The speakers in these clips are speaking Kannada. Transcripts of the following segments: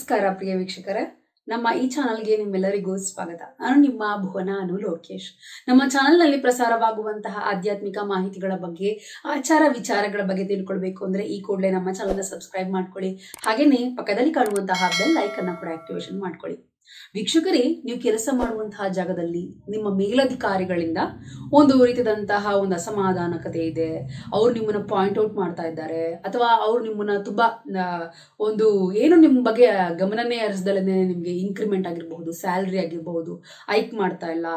ನಮಸ್ಕಾರ ಪ್ರಿಯ ವೀಕ್ಷಕರೇ ನಮ್ಮ ಈ ಚಾನಲ್ಗೆ ನಿಮ್ಮೆಲ್ಲರಿಗೂ ಸ್ವಾಗತ ನಾನು ನಿಮ್ಮ ಭುವನ ಅನು ಲೋಕೇಶ್ ನಮ್ಮ ಚಾನಲ್ನಲ್ಲಿ ಪ್ರಸಾರವಾಗುವಂತಹ ಆಧ್ಯಾತ್ಮಿಕ ಮಾಹಿತಿಗಳ ಬಗ್ಗೆ ಆಚಾರ ವಿಚಾರಗಳ ಬಗ್ಗೆ ತಿಳ್ಕೊಳ್ಬೇಕು ಅಂದ್ರೆ ಈ ಕೂಡಲೇ ನಮ್ಮ ಚಾನಲ್ನ ಸಬ್ಸ್ಕ್ರೈಬ್ ಮಾಡ್ಕೊಳ್ಳಿ ಹಾಗೇನೆ ಪಕ್ಕದಲ್ಲಿ ಕಾಣುವಂತಹ ಬೆಲ್ ಐಕನ್ನ ಕೂಡ ಆಕ್ಟಿವೇಶನ್ ಮಾಡ್ಕೊಳ್ಳಿ ವೀಕ್ಷಕರೇ ನೀವು ಕೆಲಸ ಮಾಡುವಂತಹ ಜಾಗದಲ್ಲಿ ನಿಮ್ಮ ಮೇಲಧಿಕಾರಿಗಳಿಂದ ಒಂದು ರೀತಿಯಾದಂತಹ ಒಂದು ಅಸಮಾಧಾನಕತೆ ಇದೆ ಅವ್ರು ನಿಮ್ಮನ್ನ ಪಾಯಿಂಟ್ ಔಟ್ ಮಾಡ್ತಾ ಇದ್ದಾರೆ ಅಥವಾ ಅವ್ರು ನಿಮ್ಮನ್ನ ತುಂಬಾ ಆ, ಒಂದು ಏನು ನಿಮ್ಮ ಬಗ್ಗೆ ಗಮನನೇ ಹರಿಸ್ದಲೇ ನಿಮಗೆ ಇನ್ಕ್ರಿಮೆಂಟ್ ಆಗಿರಬಹುದು ಸ್ಯಾಲ್ರಿ ಆಗಿರಬಹುದು ಐಕ್ ಮಾಡ್ತಾ ಇಲ್ಲ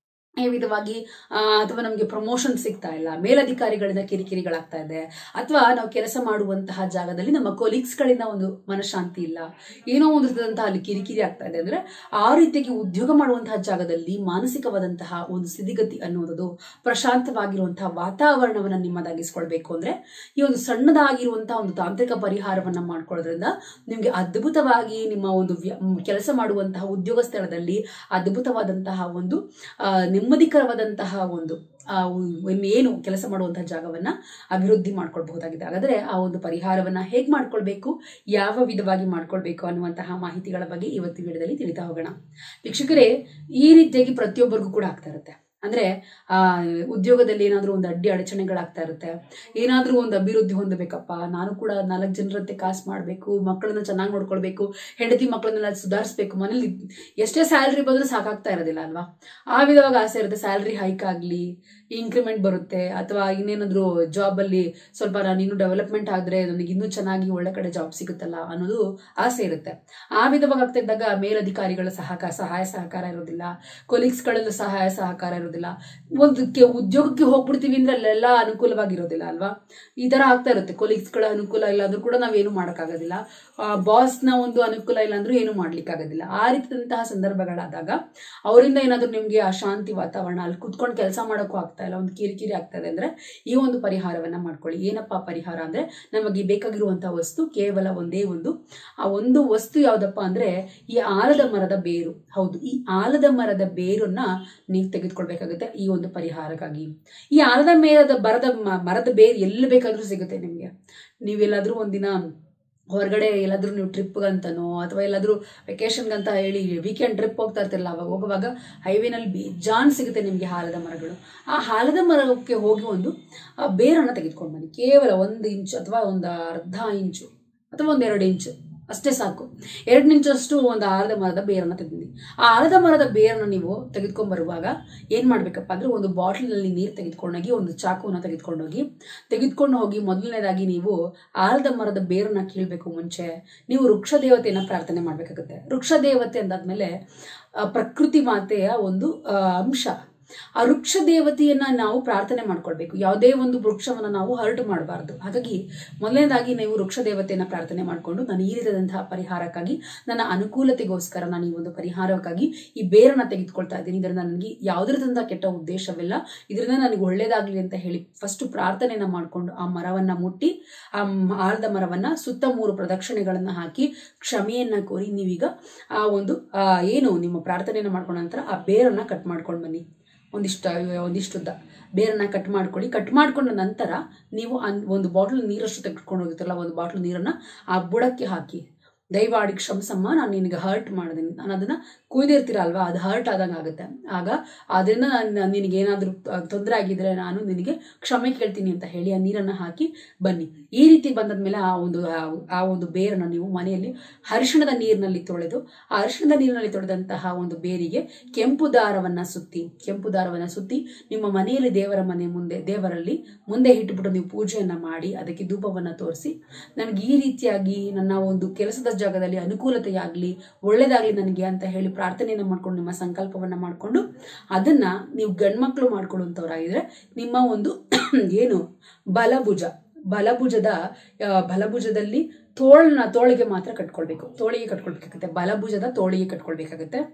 ಈ ವಿಧವಾಗಿ ಆ, ಅಥವಾ ನಮಗೆ ಪ್ರಮೋಷನ್ ಸಿಗ್ತಾ ಇಲ್ಲ ಮೇಲಧಿಕಾರಿಗಳಿಂದ ಕಿರಿಕಿರಿಗಳಾಗ್ತಾ ಇದೆ ಅಥವಾ ನಾವು ಕೆಲಸ ಮಾಡುವಂತಹ ಜಾಗದಲ್ಲಿ ನಮ್ಮ ಕೊಲೀಗ್ಸ್ಗಳಿಂದ ಒಂದು ಮನಃಶಾಂತಿ ಇಲ್ಲ ಏನೋ ಒಂದು ರೀತಿಯಾದಂತಹ ಅಲ್ಲಿ ಕಿರಿಕಿರಿ ಆಗ್ತಾ ಇದೆ ಅಂದ್ರೆ ಆ ರೀತಿಯಾಗಿ ಉದ್ಯೋಗ ಮಾಡುವಂತಹ ಜಾಗದಲ್ಲಿ ಮಾನಸಿಕವಾದಂತಹ ಒಂದು ಸ್ಥಿತಿಗತಿ ಅನ್ನೋದು ಪ್ರಶಾಂತವಾಗಿರುವಂತಹ ವಾತಾವರಣವನ್ನ ನಿಮ್ಮದಾಗಿಸ್ಕೊಳ್ಬೇಕು ಅಂದ್ರೆ ಈ ಒಂದು ಸಣ್ಣದಾಗಿರುವಂತಹ ಒಂದು ತಾಂತ್ರಿಕ ಪರಿಹಾರವನ್ನ ಮಾಡ್ಕೊಳ್ಳೋದ್ರಿಂದ ನಿಮ್ಗೆ ಅದ್ಭುತವಾಗಿ ನಿಮ್ಮ ಒಂದು ವ್ಯ- ಮ್, ಕೆಲಸ ಮಾಡುವಂತಹ ಉದ್ಯೋಗ ಸ್ಥಳದಲ್ಲಿ ಅದ್ಭುತವಾದಂತಹ ಒಂದು ಆ, ನೆಮ್ಮದಿಕರವಾದಂತಹ ಒಂದು ಆ, ಉ- ಏನು ಕೆಲಸ ಮಾಡುವಂತಹ ಜಾಗವನ್ನ ಅಭಿವೃದ್ಧಿ ಮಾಡ್ಕೊಳ್ಬಹುದಾಗಿದೆ ಹಾಗಾದ್ರೆ ಆ ಒಂದು ಪರಿಹಾರವನ್ನ ಹೇಗ್ ಮಾಡ್ಕೊಳ್ಬೇಕು ಯಾವ ವಿಧವಾಗಿ ಮಾಡ್ಕೊಳ್ಬೇಕು ಅನ್ನುವಂತಹ ಮಾಹಿತಿಗಳ ಬಗ್ಗೆ ಇವತ್ತು ವಿಡಿಯೋದಲ್ಲಿ ತಿಳಿತಾ ಹೋಗೋಣ ವೀಕ್ಷಕರೇ ಈ ರೀತಿಯಾಗಿ ಪ್ರತಿಯೊಬ್ಬರಿಗೂ ಕೂಡ ಆಗ್ತಾ ಇರುತ್ತೆ ಅಂದ್ರೆ ಆ ಉದ್ಯೋಗದಲ್ಲಿ ಏನಾದ್ರೂ ಒಂದು ಅಡ್ಡಿ ಅಡಚಣೆಗಳಾಗ್ತಾ ಇರುತ್ತೆ ಏನಾದ್ರೂ ಒಂದು ಅಭಿವೃದ್ಧಿ ಹೊಂದಬೇಕಪ್ಪ ನಾನು ಕೂಡ ನಾಲ್ಕು ಜನರಂತೆ ಕಾಸು ಮಾಡಬೇಕು ಮಕ್ಕಳನ್ನ ಚೆನ್ನಾಗಿ ನೋಡ್ಕೊಳ್ಬೇಕು ಹೆಂಡತಿ ಮಕ್ಕಳನ್ನೆಲ್ಲ ಸುಧಾರಿಸ್ಬೇಕು ಮನೇಲಿ ಎಷ್ಟೇ ಸ್ಯಾಲ್ರಿ ಬಂದ್ರೂ ಸಾಕಾಗ್ತಾ ಇರೋದಿಲ್ಲ ಅಲ್ವಾ ಆ ವಿಧವಾಗಿ ಆಸೆ ಇರುತ್ತೆ ಸ್ಯಾಲ್ರಿ ಹೈಕ್ ಆಗ್ಲಿ ಇನ್ಕ್ರಿಮೆಂಟ್ ಬರುತ್ತೆ ಅಥವಾ ಇನ್ನೇನಾದ್ರೂ ಜಾಬ್ ಅಲ್ಲಿ ಸ್ವಲ್ಪ ನಾನು ಇನ್ನೂ ಡೆವಲಪ್ಮೆಂಟ್ ಆದ್ರೆ ನನಗೆ ಇನ್ನೂ ಚೆನ್ನಾಗಿ ಒಳ್ಳೆ ಕಡೆ ಜಾಬ್ ಸಿಗುತ್ತಲ್ಲ ಅನ್ನೋದು ಆಸೆ ಇರುತ್ತೆ ಆ ವಿಧವಾಗಿ ಆಗ್ತಾ ಇದ್ದಾಗ ಮೇಲಧಿಕಾರಿಗಳ ಸಹಕಾರ ಸಹಾಯ ಸಹಕಾರ ಇರೋದಿಲ್ಲ ಕೊಲೀಗ್ಸ್ ಗಳಲ್ಲೂ ಸಹಾಯ ಸಹಕಾರ ಇರೋದಿಲ್ಲ ಒಂದು ಕೆ- ಉದ್ಯೋಗಕ್ಕೆ ಹೋಗ್ಬಿಡ್ತೀವಿ ಅಂದ್ರೆ ಅಲ್ಲೆಲ್ಲ ಅನುಕೂಲವಾಗಿರೋದಿಲ್ಲ ಅಲ್ವಾ ಈ ತರ ಆಗ್ತಾ ಇರುತ್ತೆ ಕೊಲೀಗ್ಸ್ ಗಳ ಅನುಕೂಲ ಇಲ್ಲ ಅಂದ್ರೂ ಕೂಡ ನಾವೇನು ಮಾಡೋಕ್ಕಾಗೋದಿಲ್ಲ ಬಾಸ್ ನ ಒಂದು ಅನುಕೂಲ ಇಲ್ಲ ಅಂದ್ರೂ ಏನು ಮಾಡ್ಲಿಕ್ಕಾಗೋದಿಲ್ಲ ಆ ರೀತಿಯಾದಂತಹ ಸಂದರ್ಭಗಳಾದಾಗ ಅವರಿಂದ ಏನಾದ್ರೂ ನಿಮ್ಗೆ ಅಶಾಂತಿ ವಾತಾವರಣ ಅಲ್ಲಿ ಕುತ್ಕೊಂಡು ಕೆಲಸ ಮಾಡೋಕ್ಕೂ ಆಗ್ತಾ ಇಲ್ಲ ಒಂದು ಕಿರಿಕಿರಿ ಆಗ್ತಾ ಇದೆ ಅಂದ್ರೆ ಈ ಒಂದು ಪರಿಹಾರವನ್ನ ಮಾಡ್ಕೊಳ್ಳಿ ಏನಪ್ಪಾ ಪರಿಹಾರ ಅಂದ್ರೆ ನಮಗೆ ಬೇಕಾಗಿರುವಂತಹ ವಸ್ತು ಕೇವಲ ಒಂದೇ ಒಂದು ಆ ಒಂದು ವಸ್ತು ಯಾವ್ದಪ್ಪ ಅಂದ್ರೆ ಈ ಆಲದ ಮರದ ಬೇರು ಹೌದು ಈ ಆಲದ ಮರದ ಬೇರನ್ನ ನೀವು ತೆಗೆದುಕೊಳ್ಬೇಕಾಗುತ್ತೆ ಈ ಒಂದು ಪರಿಹಾರಕ್ಕಾಗಿ ಈ ಆಲದ ಮೇರದ ಬರದ ಮ- ಮರದ ಬೇರು ಎಲ್ಲಿ ಬೇಕಾದ್ರೂ ಸಿಗುತ್ತೆ ನಿಮ್ಗೆ ನೀವೆಲ್ಲಾದ್ರೂ ಒಂದಿನ ಹೊರಗಡೆ ಎಲ್ಲಾದ್ರೂ ನೀವು ಟ್ರಿಪ್ಗಂತನೋ ಅಥವಾ ಎಲ್ಲಾದ್ರೂ ವೆಕೇಶನ್ಗಂತ ಹೇಳಿ ವೀಕೆಂಡ್ ಟ್ರಿಪ್ ಹೋಗ್ತಾ ಇರ್ತಿರಲ್ಲ ಅವಾಗ ಹೋಗುವಾಗ ಹೈವೇನಲ್ಲಿ ಬೇಜಾನ್ ಸಿಗುತ್ತೆ ನಿಮಗೆ ಹಾಲದ ಮರಗಳು ಆ ಹಾಲದ ಮರಕ್ಕೆ ಹೋಗಿ ಒಂದು ಆ ಬೇರನ್ನ ತೆಗೆದುಕೊಂಡು ಬನ್ನಿ ಕೇವಲ ಒಂದು ಇಂಚು ಅಥವಾ ಒಂದು ಅರ್ಧ ಇಂಚು ಅಥವಾ ಒಂದು ಎರಡು ಇಂಚು ಅಷ್ಟೇ ಸಾಕು ಎರಡು ಇಂಚಷ್ಟು ಒಂದು ಆಲದ ಮರದ ಬೇರನ್ನ ತೆಗೆದಿ ಆ ಆಲದ ಮರದ ಬೇರನ್ನ ನೀವು ತೆಗೆದುಕೊಂಡ್ ಬರುವಾಗ ಏನ್ ಮಾಡ್ಬೇಕಪ್ಪ ಅಂದ್ರೆ ಒಂದು ಬಾಟ್ಲಿನಲ್ಲಿ ನೀರು ತೆಗೆದುಕೊಂಡೋಗಿ ಒಂದು ಚಾಕುವನ್ನ ತೆಗೆದುಕೊಂಡೋಗಿ ತೆಗೆದುಕೊಂಡು ಹೋಗಿ ಮೊದಲನೇದಾಗಿ ನೀವು ಆಲದ ಮರದ ಬೇರನ್ನ ಕೀಳ್ಬೇಕು ಮುಂಚೆ ನೀವು ವೃಕ್ಷ ದೇವತೆಯನ್ನ ಪ್ರಾರ್ಥನೆ ಮಾಡ್ಬೇಕಾಗುತ್ತೆ ವೃಕ್ಷ ದೇವತೆ ಅಂದಾದ್ಮೇಲೆ ಆ, ಪ್ರಕೃತಿ ಮಾತೆಯ ಒಂದು ಆ, ಅಂಶ ಆ ವೃಕ್ಷ ದೇವತೆಯನ್ನ ನಾವು ಪ್ರಾರ್ಥನೆ ಮಾಡ್ಕೊಳ್ಬೇಕು ಯಾವುದೇ ಒಂದು ವೃಕ್ಷವನ್ನ ನಾವು ಹರ್ಟ್ ಮಾಡಬಾರ್ದು ಹಾಗಾಗಿ ಮೊದಲನೇದಾಗಿ ನೀವು ವೃಕ್ಷ ದೇವತೆಯನ್ನ ಪ್ರಾರ್ಥನೆ ಮಾಡಿಕೊಂಡು ನಾನು ಈ ರೀತಿಯಾದಂತಹ ಪರಿಹಾರಕ್ಕಾಗಿ ನನ್ನ ಅನುಕೂಲತೆಗೋಸ್ಕರ ನಾನು ಈ ಒಂದು ಪರಿಹಾರಕ್ಕಾಗಿ ಈ ಬೇರನ್ನ ತೆಗೆದುಕೊಳ್ತಾ ಇದ್ದೀನಿ ಇದರಿಂದ ನನಗೆ ಯಾವುದೇ ರೀತಿಯಾದಂತಹ ಕೆಟ್ಟ ಉದ್ದೇಶವಿಲ್ಲ ಇದರಿಂದ ನನಗೆ ಒಳ್ಳೇದಾಗ್ಲಿ ಅಂತ ಹೇಳಿ ಫಸ್ಟ್ ಪ್ರಾರ್ಥನೆಯನ್ನ ಮಾಡಿಕೊಂಡು ಆ ಮರವನ್ನ ಮುಟ್ಟಿ ಆ ಮ್- ಆಲದ ಮರವನ್ನ ಸುತ್ತ ಮೂರು ಪ್ರದಕ್ಷಿಣೆಗಳನ್ನ ಹಾಕಿ ಕ್ಷಮೆಯನ್ನ ಕೋರಿ ನೀವೀಗ ಆ ಒಂದು ಆ ಏನು ನಿಮ್ಮ ಪ್ರಾರ್ಥನೆಯನ್ನ ಮಾಡ್ಕೊಂಡ ನಂತರ ಆ ಬೇರನ್ನ ಕಟ್ ಮಾಡ್ಕೊಂಡು ಬನ್ನಿ ಒಂದಿಷ್ಟು ಒಂದಿಷ್ಟುದ್ದ ಬೇರನ್ನ ಕಟ್ ಮಾಡ್ಕೊಳ್ಳಿ ಕಟ್ ಮಾಡ್ಕೊಂಡ ನಂತರ ನೀವು ಅನ್- ಒಂದು ಬಾಟ್ಲ್ ನೀರಷ್ಟು ತೆಗೆದುಕೊಂಡು ಹೋಗಿರ್ತಾರಲ್ಲ ಒಂದು ಬಾಟ್ಲ್ ನೀರನ್ನ ಆ ಬುಡಕ್ಕೆ ಹಾಕಿ ದಯವಾಡಿ ಕ್ಷಮಸಮ್ಮ ನಾನು ನಿನಗೆ ಹರ್ಟ್ ಮಾಡಿದ್ದೀನಿ ನಾನು ಅದನ್ನ ಕುಯ್ದಿರ್ತೀರ ಅಲ್ವಾ ಅದು ಹರ್ಟ್ ಆದಂಗೆ ಆಗುತ್ತೆ ಆಗ ಅದರಿಂದ ನಾನು ನಿನಗೆ ಏನಾದರೂ ತೊಂದರೆ ಆಗಿದ್ರೆ ನಾನು ನಿನಗೆ ಕ್ಷಮೆ ಕೇಳ್ತೀನಿ ಅಂತ ಹೇಳಿ ಆ ನೀರನ್ನ ಹಾಕಿ ಬನ್ನಿ ಈ ರೀತಿ ಬಂದದ್ಮೇಲೆ ಆ ಒಂದು ಆ- ಆ ಒಂದು ಬೇರನ್ನ ನೀವು ಮನೆಯಲ್ಲಿ ಅರಿಶಿಣದ ನೀರಿನಲ್ಲಿ ತೊಳೆದು ಆ ಅರಿಶಿಣದ ನೀರಿನಲ್ಲಿ ತೊಳೆದಂತಹ ಒಂದು ಬೇರಿಗೆ ಕೆಂಪು ದಾರವನ್ನ ಸುತ್ತಿ ಕೆಂಪು ದಾರವನ್ನ ಸುತ್ತಿ ನಿಮ್ಮ ಮನೆಯಲ್ಲಿ ದೇವರ ಮನೆ ಮುಂದೆ ದೇವರಲ್ಲಿ ಮುಂದೆ ಇಟ್ಟುಬಿಟ್ಟು ನೀವು ಪೂಜೆಯನ್ನ ಮಾಡಿ ಅದಕ್ಕೆ ಧೂಪವನ್ನ ತೋರಿಸಿ ನನಗೆ ಈ ರೀತಿಯಾಗಿ ನನ್ನ ಒಂದು ಕೆಲಸದ ಜಾಗದಲ್ಲಿ ಅನುಕೂಲತೆಯಾಗ್ಲಿ ಒಳ್ಳೇದಾಗ್ಲಿ ನನಗೆ ಅಂತ ಹೇಳಿ ಪ್ರಾರ್ಥನೆಯನ್ನ ಮಾಡ್ಕೊಂಡು ನಿಮ್ಮ ಸಂಕಲ್ಪವನ್ನ ಮಾಡ್ಕೊಂಡು ಅದನ್ನ ನೀವು ಗಂಡ್ಮಕ್ಳು ಮಾಡ್ಕೊಳ್ಳುವಂಥವ್ರಾಗಿದ್ರೆ ನಿಮ್ಮ ಒಂದು ಏನು ಬಲಭುಜ ಬಲಭುಜದ ಆ, ಬಲಭುಜದಲ್ಲಿ ತೋಳ್ನ ತೋಳಿಗೆ ಮಾತ್ರ ಕಟ್ಕೊಳ್ಬೇಕು ತೋಳಿಗೆ ಕಟ್ಕೊಳ್ಬೇಕಾಗುತ್ತೆ ಬಲಭುಜದ ತೋಳಿಗೆ ಕಟ್ಕೊಳ್ಬೇಕಾಗುತ್ತೆ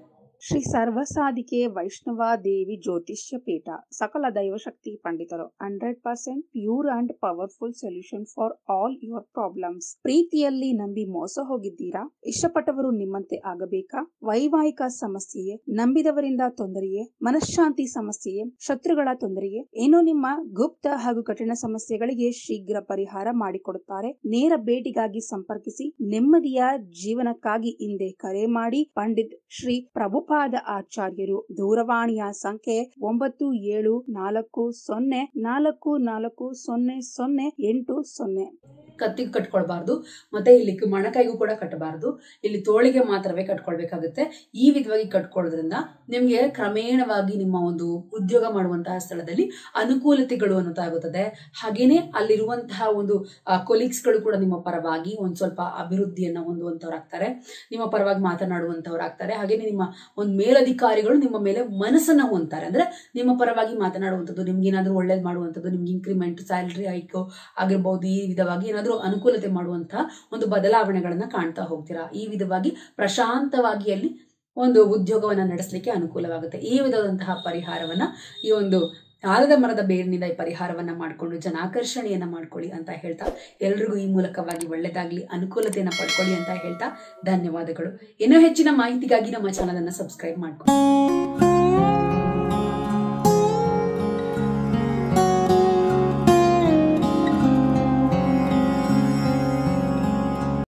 ಶ್ರೀ ಸರ್ವಸಾಧಿಕೆ ವೈಷ್ಣವ ದೇವಿ ಜ್ಯೋತಿಷ್ಯ ಪೀಠ ಸಕಲ ದೈವಶಕ್ತಿ ಪಂಡಿತರು hundred percent pure and powerful solution for all your problems ಪ್ರೀತಿಯಲ್ಲಿ ನಂಬಿ ಮೋಸ ಹೋಗಿದ್ದೀರಾ ಇಷ್ಟಪಟ್ಟವರು ನಿಮ್ಮಂತೆ ಆಗಬೇಕಾ ವೈವಾಹಿಕ ಸಮಸ್ಯೆಯೇ ನಂಬಿದವರಿಂದ ತೊಂದರೆಯೇ ಮನಃಶಾಂತಿ ಸಮಸ್ಯೆಯೇ ಶತ್ರುಗಳ ತೊಂದರೆಯೇ ಏನೋ ನಿಮ್ಮ ಗುಪ್ತ ಹಾಗೂ ಕಠಿಣ ಸಮಸ್ಯೆಗಳಿಗೆ ಶೀಘ್ರ ಪರಿಹಾರ ಮಾಡಿಕೊಡುತ್ತಾರೆ ನೇರ ಭೇಟಿಗಾಗಿ ಸಂಪರ್ಕಿಸಿ ನೆಮ್ಮದಿಯ ಜೀವನಕ್ಕಾಗಿ ಹಿಂದೆ ಕರೆ ಮಾಡಿ ಪಂಡಿತ್ ಶ್ರೀ ಪ್ರಭುಪಾದ ಆಚಾರ್ಯರು ದೂರವಾಣಿಯ ಸಂಖ್ಯೆ ಒಂಬತ್ತು ಏಳು ನಾಲ್ಕು ಸೊನ್ನೆ ನಾಲ್ಕು ನಾಲ್ಕು ಸೊನ್ನೆ ಸೊನ್ನೆ ಎಂಟು ಸೊನ್ನೆ ಕತ್ತಿಗೆ ಕಟ್ಕೊಳ್ಬಾರ್ದು ಮತ್ತೆ ಇಲ್ಲಿ ಮೊಣಕೈಗೂ ಕೂಡ ಕಟ್ಟಬಾರ್ದು ಇಲ್ಲಿ ತೋಳಿಗೆ ಮಾತ್ರವೇ ಕಟ್ಕೊಳ್ಬೇಕಾಗುತ್ತೆ ಈ ವಿಧವಾಗಿ ಕಟ್ಕೊಳ್ಳೋದ್ರಿಂದ ನಿಮ್ಗೆ ಕ್ರಮೇಣವಾಗಿ ನಿಮ್ಮ ಒಂದು ಉದ್ಯೋಗ ಮಾಡುವಂತಹ ಸ್ಥಳದಲ್ಲಿ ಅನುಕೂಲತೆಗಳು ಅನ್ನೋದಾಗುತ್ತದೆ ಹಾಗೇನೆ ಅಲ್ಲಿರುವಂತಹ ಒಂದು ಕೊಲೀಗ್ಸ್ಗಳು ಕೂಡ ನಿಮ್ಮ ಪರವಾಗಿ ಒಂದ್ ಸ್ವಲ್ಪ ಅಭಿವೃದ್ಧಿಯನ್ನ ಹೊಂದುವಂತವ್ರಾಗ್ತಾರೆ ನಿಮ್ಮ ಪರವಾಗಿ ಮಾತನಾಡುವಂತವ್ರಾಗ್ತಾರೆ ಹಾಗೇನೆ ನಿಮ್ಮ ಒಂದು ಮೇಲಧಿಕಾರಿಗಳು ನಿಮ್ಮ ಮೇಲೆ ಮನಸ್ಸನ್ನ ಹೊಂದ್ತಾರೆ ಅಂದ್ರೆ ನಿಮ್ಮ ಪರವಾಗಿ ಮಾತನಾಡುವಂಥದ್ದು ನಿಮ್ಗೆ ಏನಾದ್ರೂ ಒಳ್ಳೇದು ಮಾಡುವಂಥದ್ದು ನಿಮ್ಗೆ ಇನ್ಕ್ರಿಮೆಂಟ್ ಸ್ಯಾಲರಿ ಹೈಕ್ ಆಗಿರ್ಬೋದು ಈ ವಿಧವಾಗಿ ಏನಾದ್ರೂ ಅನುಕೂಲತೆ ಮಾಡುವಂತಹ ಒಂದು ಬದಲಾವಣೆಗಳನ್ನ ಕಾಣ್ತಾ ಹೋಗ್ತೀರಾ ಈ ವಿಧವಾಗಿ ಪ್ರಶಾಂತವಾಗಿ ಅಲ್ಲಿ ಒಂದು ಉದ್ಯೋಗವನ್ನ ನಡೆಸಲಿಕ್ಕೆ ಅನುಕೂಲವಾಗುತ್ತೆ ಈ ವಿಧವಾದಂತಹ ಪರಿಹಾರವನ್ನ ಈ ಒಂದು ಆಲದ ಮರದ ಬೇರಿನಿಂದ ಈ ಪರಿಹಾರವನ್ನ ಮಾಡಿಕೊಂಡು ಜನಾಕರ್ಷಣೆಯನ್ನ ಮಾಡ್ಕೊಳ್ಳಿ ಅಂತ ಹೇಳ್ತಾ ಎಲ್ರಿಗೂ ಈ ಮೂಲಕವಾಗಿ ಒಳ್ಳೆದಾಗ್ಲಿ ಅನುಕೂಲತೆಯನ್ನ ಪಡ್ಕೊಳ್ಳಿ ಅಂತ ಹೇಳ್ತಾ ಧನ್ಯವಾದಗಳು ಇನ್ನೂ ಹೆಚ್ಚಿನ ಮಾಹಿತಿಗಾಗಿ ನಮ್ಮ ಚಾನಲ್ ಅನ್ನ ಸಬ್ಸ್ಕ್ರೈಬ್ ಮಾಡ್ಕೊಳ್ಳಿ